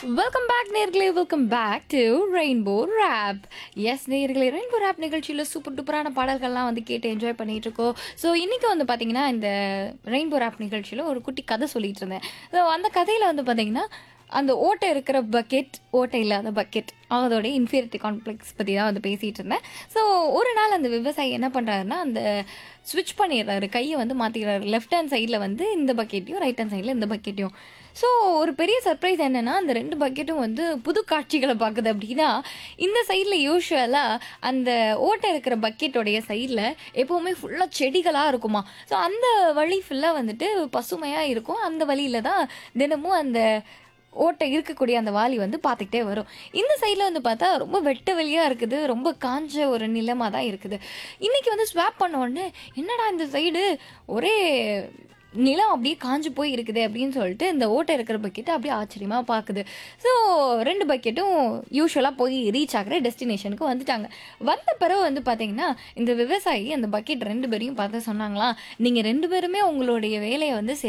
welcome back நேர்களே welcome back to rainbow rap yes நேர்களே rainbow rap நிகழ்ச்சியில் super டூப்பரான பாடல்கள்லாம் வந்து கேட்டு என்ஜாய் பண்ணிட்டு இருக்கோம் ஸோ இன்னைக்கு வந்து பார்த்தீங்கன்னா இந்த ரெயின்போ ரேப் நிகழ்ச்சியில் ஒரு குட்டி கதை சொல்லிட்டு இருந்தேன் ஸோ அந்த கதையில் வந்து பார்த்தீங்கன்னா அந்த ஓட்டை இருக்கிற பக்கெட் ஓட்டை இல்லாத பக்கெட் அதோட இன்ஃபீரிட்டி காம்ப்ளெக்ஸ் பற்றி தான் வந்து பேசிகிட்டு இருந்தேன் ஸோ ஒரு நாள் அந்த விவசாயி என்ன பண்ணுறாருன்னா அந்த ஸ்விட்ச் பண்ணிடுறாரு கையை வந்து மாற்றிடுறாரு லெஃப்ட் ஹேண்ட் சைடில் வந்து இந்த பக்கெட்டையும் ரைட் ஹேண்ட் சைடில் இந்த பக்கெட்டையும் ஸோ ஒரு பெரிய சர்ப்ரைஸ் என்னென்னா அந்த ரெண்டு பக்கெட்டும் வந்து புது காட்சிகளை பார்க்குது அப்படின்னா இந்த சைடில் யூஸ்வலாக அந்த ஓட்டை இருக்கிற பக்கெட்டோடைய சைடில் எப்போவுமே ஃபுல்லாக செடிகளாக இருக்குமா ஸோ அந்த வழி ஃபுல்லாக வந்துட்டு பசுமையாக இருக்கும் அந்த வழியில் தான் தினமும் அந்த ஓட்டை இருக்கக்கூடிய அந்த வாளி வந்து பார்த்துக்கிட்டே வரும் இந்த சைடில் வந்து பார்த்தா ரொம்ப வெட்ட வெளியாக இருக்குது ரொம்ப காஞ்ச ஒரு நிலமாக தான் இருக்குது இன்றைக்கி வந்து ஸ்வாப் பண்ண உடனே என்னடா இந்த சைடு ஒரே நிலம் அப்படியே காஞ்சு போய் இருக்குது அப்படின்னு சொல்லிட்டு இந்த ஓட்டை இருக்கிற பக்கெட்டை அப்படியே ஆச்சரியமாக பார்க்குது ஸோ ரெண்டு பக்கெட்டும் யூஸ்வலாக போய் ரீச் ஆகிற டெஸ்டினேஷனுக்கு வந்துட்டாங்க வந்த பிறகு வந்து பார்த்தீங்கன்னா இந்த விவசாயி அந்த பக்கெட் ரெண்டு பேரையும் பார்த்து சொன்னாங்களாம் நீங்கள் ரெண்டு பேருமே உங்களுடைய வேலையை வந்து